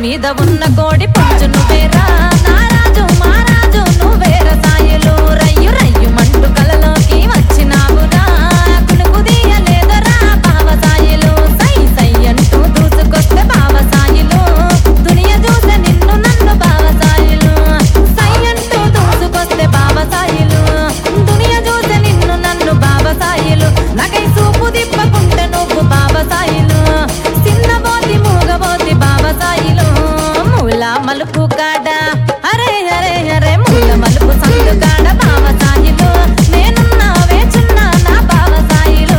మీద ఉన్న కోడి పుంజు నువ్వేరా నారాజు మారాజు నువ్వేరా సాయలు రయ్యు రయ్యు మంటు కలలోకి వచ్చినావురా కులుకు తీయలేదరా బావ సాయలు సై సై అంటూ దూసుకొస్తే బావ సాయలు దునియ చూసే నిన్ను నన్ను బావ సాయలు సై అంటూ దూసుకొస్తే బావ సాయలు దునియ చూసే నిన్ను నన్ను బావ సాయలు నాకై సూపు తిప్పకుంటే నువ్వు బావ సాయలు చిన్నబోతి మూగబోతి బావ సాయిలు మూల మలుపు కాడ అరే అరే అరే మూల మలుపు సందు కాడ బావ సాయిలు నేనున్నా వేచున్నా నా బావ సాయిలు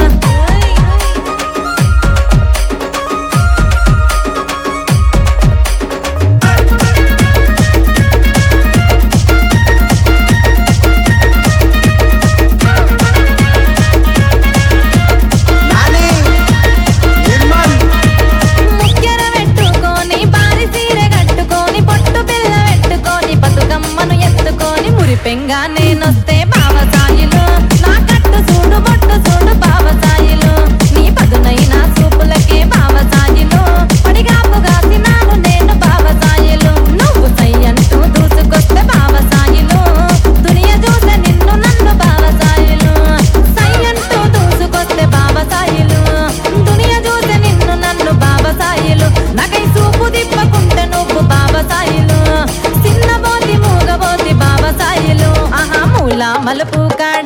నాని నిర్మల్ ముక్కెర పెట్టుకొని బారి సీర కట్టుకొని పొట్టు పిల్ల పెట్టుకొని బతుకమ్మను ఎత్తుకొని మురిపెంగా నేనొస్తే బావ సాయిలు నా కట్టు చూడు బొట్టు చూడు బావ సాయిలు నీ పదునైన సూపులకే బావ సాయిలు పడిగాపు గాసినాను నేను బావ సాయిలు నువ్వు సై అంటూ దూసుకొస్తే బావ సాయిలు దునియ చూసే నిన్ను నన్ను బావ సాయిలు సై అంటూ దూసుకొస్తే బావ సాయిలు దునియ చూసే నిన్ను నన్ను బావ సాయిలు నాకై సూపు తిప్పకుంటే నువ్వు బావ సాయిలు చిన్నబోతి మూగబోతి బావ సాయిలు ఆహా మూల మలుపు కాడ